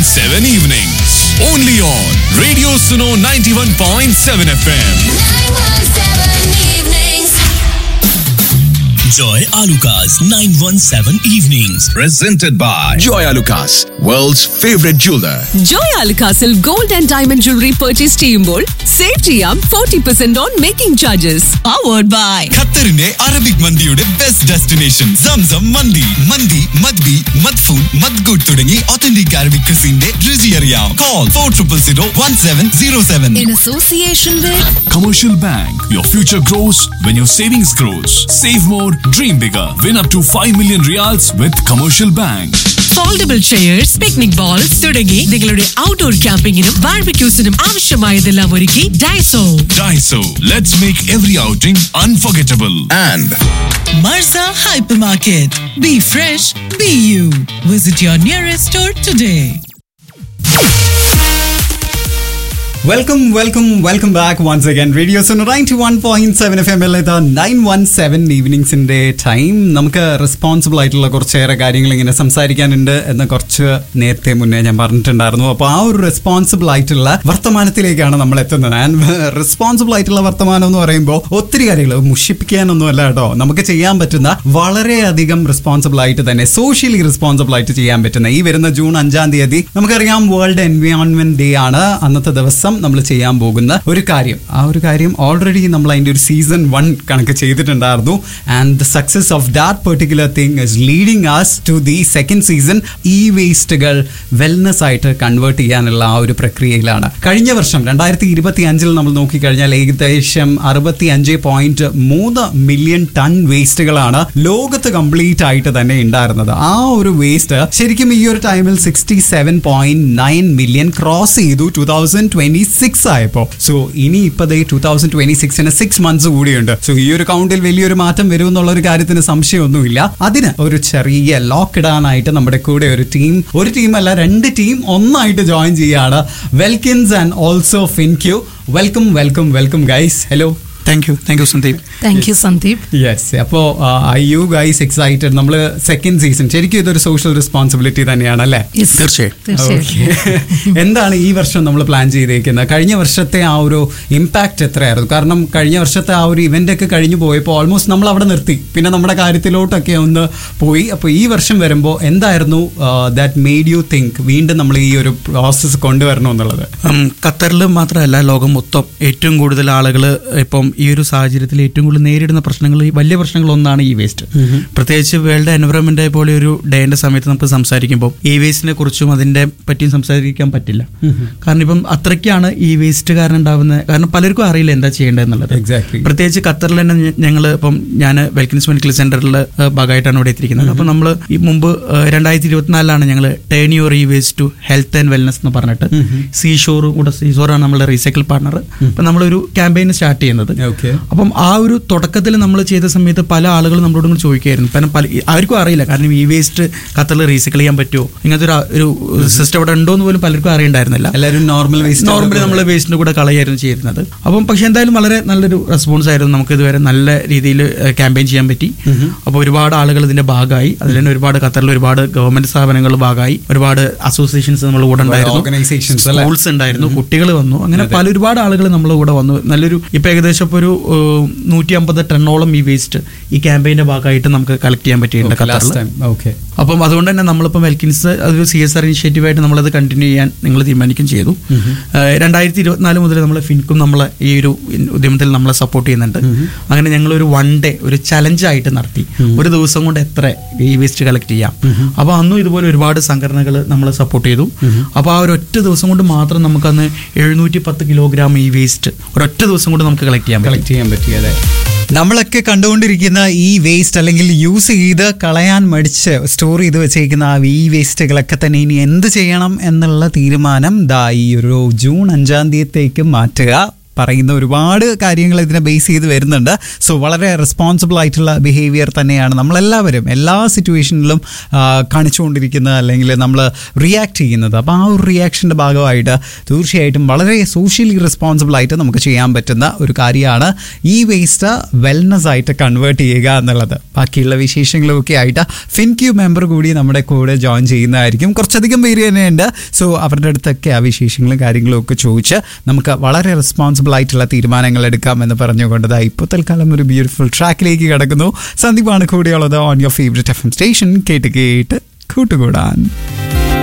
917 evenings. Only on Radio Suno 91.7 FM. Joy Alukas 917 Evenings. Presented by Joy Alukas, world's favorite jeweler. Joy അൽക്കാസിൽ gold and diamond jewellery purchase ചെയ്യുമ്പോൾ save ചെയ്യാം forty percent on making charges powered by ഖത്തറിന്റെ Arabic മന്തിയുടെ best destination Zamzam മന്തി മന്തി മദ്ബി മദ്ഫൂൺ മദ്ഗുഡ് തുടങ്ങി ഒത്തന്റിക് അറബിക് ക്രിസിന്റെ രുചി അറിയാം call four triple zero one seven zero seven in association Commercial Bank. Your future grows when your savings grows. Save more, dream bigger. Win up to 5 million reals with Commercial Bank. Foldable chairs picnic bowls തുടങ്ങി നിങ്ങളുടെ outdoor ക്യാമ്പിങ്ങിനും ബാർബിക്യൂസിനും ആവശ്യമായതെല്ലാം ഒരുക്കി Daiso Daiso. Let's make every outing unforgettable. And Marza hypermarket be fresh be you visit your nearest store today welcome welcome welcome back once again radio ninety one point seven F M L nine one seven ഈവനിങ്സിന്റെ time നമുക്ക് responsible ആയിട്ടുള്ള കുറച്ചേറെ കാര്യങ്ങൾ ഇങ്ങനെ സംസാരിക്കാനുണ്ട് എന്ന് കുറച്ച് നേരത്തെ മുന്നേ ഞാൻ പറഞ്ഞിട്ടുണ്ടായിരുന്നു അപ്പോൾ ആ ഒരു റെസ്പോൺസിബിൾ ആയിട്ടുള്ള വർത്തമാനത്തിലേക്കാണ് നമ്മൾ എത്തുന്നത് ആൻഡ് റെസ്പോൺസിബിൾ ആയിട്ടുള്ള വർത്തമാനം എന്ന് പറയുമ്പോൾ ഒത്തിരി കാര്യങ്ങൾ മുഷിപ്പിക്കാനൊന്നും അല്ല കേട്ടോ നമുക്ക് ചെയ്യാൻ പറ്റുന്ന വളരെയധികം റെസ്പോൺസിബിൾ ആയിട്ട് തന്നെ സോഷ്യലി റെസ്പോൺസിബിൾ ആയിട്ട് ചെയ്യാൻ പറ്റുന്ന ഈ വരുന്ന ജൂൺ അഞ്ചാം തീയതി നമുക്കറിയാം വേൾഡ് എൻവയോൺമെന്റ് ഡേ ആണ് അന്നത്തെ ദിവസം നമ്മൾ ചെയ്യാൻ പോകുന്ന ഒരു കാര്യം ആ ഒരു കാര്യം ഓൾറെഡി നമ്മൾ അതിന്റെ ഒരു സീസൺ വൺ കണക്ക് ചെയ്തിട്ടുണ്ടായിരുന്നു and the success of that particular thing is leading as to the second season ഈ വേസ്റ്റുകൾ വെൽനെസ് ആയിട്ട് കൺവേർട്ട് ചെയ്യാനുള്ള ആ ഒരു പ്രക്രിയയിലാണ് കഴിഞ്ഞ വർഷം രണ്ടായിരത്തി ഇരുപത്തി അഞ്ചിൽ നമ്മൾ നോക്കിക്കഴിഞ്ഞാൽ ഏകദേശം അറുപത്തി അഞ്ച് പോയിന്റ് മൂന്ന് മില്യൺ ടൺ വേസ്റ്റുകളാണ് ലോകത്ത് കംപ്ലീറ്റ് ആയിട്ട് തന്നെ ഉണ്ടായിരുന്നത് ആ ഒരു വേസ്റ്റ് ശരിക്കും ഈ ഒരു ടൈമിൽ sixty seven point nine million cross ചെയ്തു ടൂ തൗസൻഡ് ട്വന്റി സിക്സ് ആയപ്പോ സോ ഇനി ഇപ്പൊ ടൂ തൗസൻഡ് ട്വന്റി സിക്സിന് സിക്സ് മന്ത്സ് കൂടിയുണ്ട് സോ ഈ ഒരു കൗണ്ടിൽ വലിയൊരു മാറ്റം വരും എന്നുള്ള ഒരു കാര്യത്തിന് സംശയമൊന്നുമില്ല അതിന് ഒരു ചെറിയ ലോക്ക് ഇടാനായിട്ട് നമ്മുടെ കൂടെ ഒരു ടീം ഒരു ടീം അല്ല രണ്ട് ടീം ഒന്നായിട്ട് ജോയിൻ ചെയ്യാണ് വെൽക്കിൻസ് ആൻഡ് ഓൾസോ ഫിൻക്യൂ welcome welcome welcome guys hello thank you thank you Sandeep thank you Sandeep yes അപ്പോൾ ഐ യു ഗൈസ് എക്സൈറ്റഡ് നമ്മൾ സെക്കൻഡ് സീസൺ ശരിക്കും ഇതൊരു സോഷ്യൽ റെസ്പോൺസിബിലിറ്റി തന്നെയാണ് അല്ലേ തീർച്ചയായും Okay. എന്താണ് ഈ വർഷം നമ്മൾ പ്ലാൻ ചെയ്തേക്കുന്നത് കഴിഞ്ഞ വർഷത്തെ ആ ഒരു ഇമ്പാക്റ്റ് എത്രയായിരുന്നു കാരണം കഴിഞ്ഞ വർഷത്തെ ആ ഒരു ഇവന്റ് ഒക്കെ കഴിഞ്ഞു പോയപ്പോൾ ഓൾമോസ്റ്റ് നമ്മൾ അവിടെ നിർത്തി പിന്നെ നമ്മുടെ കാര്യത്തിലോട്ടൊക്കെ ഒന്ന് പോയി അപ്പോൾ ഈ വർഷം വരുമ്പോൾ എന്തായിരുന്നു ദാറ്റ് മെയ്ഡ് യു തിങ്ക് വീണ്ടും നമ്മൾ ഈ ഒരു പ്രോസസ്സ് കൊണ്ടുവരണം എന്നുള്ളത് ഖത്തറിൽ മാത്രമല്ല ലോകം മൊത്തം ഏറ്റവും കൂടുതൽ ആളുകൾ ഇപ്പം ഈ ഒരു സാഹചര്യത്തിൽ ഏറ്റവും കൂടുതൽ നേരിടുന്ന പ്രശ്നങ്ങൾ ഈ വലിയ പ്രശ്നങ്ങളൊന്നാണ് ഈ വേസ്റ്റ് പ്രത്യേകിച്ച് വേൾഡ് എൻവറോൺമെന്റ് ഡേ പോലെ ഒരു ഡേന്റെ സമയത്ത് നമുക്ക് സംസാരിക്കുമ്പോൾ ഈ വേസ്റ്റിനെ കുറിച്ചും അതിന്റെ പറ്റിയും സംസാരിക്കാൻ പറ്റില്ല കാരണം ഇപ്പം അത്രയ്ക്കാണ് ഈ വേസ്റ്റ് കാരണം ഉണ്ടാവുന്ന കാരണം പലർക്കും അറിയില്ല എന്താ ചെയ്യേണ്ടതെന്നുള്ളത് Exactly. പ്രത്യേകിച്ച് ഖത്തറിൽ തന്നെ ഞങ്ങൾ ഇപ്പം ഞാൻ വെൽക്കിൻസ് മെഡിക്കൽ സെന്ററിൽ ഭാഗമായിട്ടാണ് ഇവിടെ എത്തിയിരിക്കുന്നത് അപ്പം നമ്മൾ ഈ മുമ്പ് രണ്ടായിരത്തി ഇരുപത്തിനാലിലാണ് ഞങ്ങൾ turn your e waste to health and wellness എന്ന് പറഞ്ഞിട്ട് സീ ഷോറും കൂടെ സീ ഷോറാണ് നമ്മളുടെ റീസൈക്കിൾ പാർട്ണർ അപ്പം നമ്മളൊരു ക്യാമ്പയിൻ സ്റ്റാർട്ട് ചെയ്യുന്നത് Okay. അപ്പം ആ ഒരു തുടക്കത്തിൽ നമ്മൾ ചെയ്ത സമയത്ത് പല ആളുകളും നമ്മളോട് ഇങ്ങനെ ചോദിക്കുകയായിരുന്നു കാരണം പല ആർക്കും അറിയില്ല കാരണം ഈ വേസ്റ്റ് ഖത്തറിൽ റീസൈക്കിൾ ചെയ്യാൻ പറ്റുമോ ഇങ്ങനത്തെ ഒരു ഒരു സിസ്റ്റം ഇവിടെ ഉണ്ടോ എന്ന് പോലും പലർക്കും അറിയണ്ടായിരുന്നില്ല എല്ലാവരും നോർമൽ വേസ്റ്റ് നോർമലി നമ്മൾ വേസ്റ്റിന് കൂടെ കളയായിരുന്നു ചെയ്തിരുന്നത് അപ്പം പക്ഷെ എന്തായാലും വളരെ നല്ലൊരു റെസ്പോൺസ് ആയിരുന്നു നമുക്ക് ഇതുവരെ നല്ല രീതിയിൽ ക്യാമ്പയിൻ ചെയ്യാൻ പറ്റി അപ്പോൾ ഒരുപാട് ആളുകൾ ഇതിന്റെ ഭാഗമായി അതിൽ തന്നെ ഒരുപാട് ഖത്തറിൽ ഒരുപാട് ഗവൺമെന്റ് സ്ഥാപനങ്ങൾ ഭാഗമായി ഒരുപാട് അസോസിയേഷൻസ് നമ്മൾ കൂടെ organizations ഉണ്ടായിരുന്നു അല്ലേ? സ്കൂൾസ് ഉണ്ടായിരുന്നു കുട്ടികൾ വന്നു അങ്ങനെ പല ഒരുപാട് ആളുകൾ നമ്മൾ കൂടെ വന്നു നല്ലൊരു ഇപ്പൊ ഏകദേശം ഇപ്പൊ ഒരു നൂറ്റി അമ്പത് ടണ്ണോളം ഈ വേസ്റ്റ് ഈ ക്യാമ്പയിന്റെ ഭാഗമായിട്ട് നമുക്ക് കളക്ട് ചെയ്യാൻ പറ്റിയിട്ടുണ്ട് ലാസ്റ്റ് ഖത്തറിൽ ടൈം ഓക്കെ അപ്പം അതുകൊണ്ട് തന്നെ നമ്മളിപ്പം വെൽക്കിൻസ് അതൊരു സി എസ് ആർ ഇനിഷ്യേറ്റീവായിട്ട് നമ്മളത് കണ്ടിന്യൂ ചെയ്യാൻ നിങ്ങൾ തീരുമാനിക്കുകയും ചെയ്തു രണ്ടായിരത്തി ഇരുപത്തിനാല് മുതൽ നമ്മൾ ഫിൻക്കും നമ്മളെ ഈ ഒരു ഉദ്യമത്തിൽ നമ്മളെ സപ്പോർട്ട് ചെയ്യുന്നുണ്ട് അങ്ങനെ ഞങ്ങൾ ഒരു വൺ ഡേ ഒരു ചലഞ്ചായിട്ട് നടത്തി ഒരു ദിവസം കൊണ്ട് എത്ര ഈ വേസ്റ്റ് കളക്ട് ചെയ്യാം അപ്പോൾ അന്നും ഇതുപോലെ ഒരുപാട് സംഘടനകൾ നമ്മളെ സപ്പോർട്ട് ചെയ്തു അപ്പോൾ ആ ഒരു ഒറ്റ ദിവസം കൊണ്ട് മാത്രം നമുക്കന്ന് എഴുന്നൂറ്റി പത്ത് കിലോഗ്രാം ഈ വേസ്റ്റ് ഒരൊറ്റ ദിവസം കൊണ്ട് നമുക്ക് കളക്ട് ചെയ്യാൻ പറ്റും കളക്ട് ചെയ്യാൻ പറ്റിയത് നമ്മളൊക്കെ കണ്ടുകൊണ്ടിരിക്കുന്ന ഈ വേസ്റ്റ് അല്ലെങ്കിൽ യൂസ് ചെയ്ത് കളയാൻ മടിച്ച് സ്റ്റോർ ചെയ്ത് വെച്ചേക്കുന്ന ആ ഈ വേസ്റ്റുകളൊക്കെ തന്നെ ഇനി എന്ത് ചെയ്യണം എന്നുള്ള തീരുമാനം ദാ ഈ ഒരു ജൂൺ അഞ്ചാം തീയതിക്ക് മാറ്റുക പറയുന്ന ഒരുപാട് കാര്യങ്ങൾ ഇതിനെ ബേസ് ചെയ്ത് വരുന്നുണ്ട് സോ വളരെ റെസ്പോൺസിബിൾ ആയിട്ടുള്ള ബിഹേവിയർ തന്നെയാണ് നമ്മളെല്ലാവരും എല്ലാ സിറ്റുവേഷനിലും കാണിച്ചുകൊണ്ടിരിക്കുന്നത് അല്ലെങ്കിൽ നമ്മൾ റിയാക്ട് ചെയ്യുന്നത് അപ്പോൾ ആ ഒരു റിയാക്ഷൻ്റെ ഭാഗമായിട്ട് തീർച്ചയായിട്ടും വളരെ സോഷ്യലി റെസ്പോൺസിബിൾ ആയിട്ട് നമുക്ക് ചെയ്യാൻ പറ്റുന്ന ഒരു കാര്യമാണ് ഈ വേസ്റ്റ് വെൽനസ് ആയിട്ട് കൺവേർട്ട് ചെയ്യുക എന്നുള്ളത് ബാക്കിയുള്ള വിശേഷങ്ങളും ഒക്കെ ആയിട്ട് ഫിൻക്യൂ മെമ്പർ കൂടി നമ്മുടെ കൂടെ ജോയിൻ ചെയ്യുന്നതായിരിക്കും കുറച്ചധികം പേര് തന്നെയുണ്ട് സോ അവരുടെ അടുത്തൊക്കെ ആ വിശേഷങ്ങളും കാര്യങ്ങളും ഒക്കെ ചോദിച്ച് നമുക്ക് വളരെ റെസ്പോൺസിബിൾ ആയിട്ടുള്ള തീരുമാനങ്ങൾ എടുക്കാം എന്ന് പറഞ്ഞുകൊണ്ട് ദാ ഇപ്പോൾ തൽക്കാലം ഒരു ബ്യൂട്ടിഫുൾ ട്രാക്കിലേക്ക് കിടക്കുന്നു സന്ദീപാണ് കൂടെയുള്ളത് on your favourite F M station കേട്ട് കേട്ട് കൂട്ടുകൂടാൻ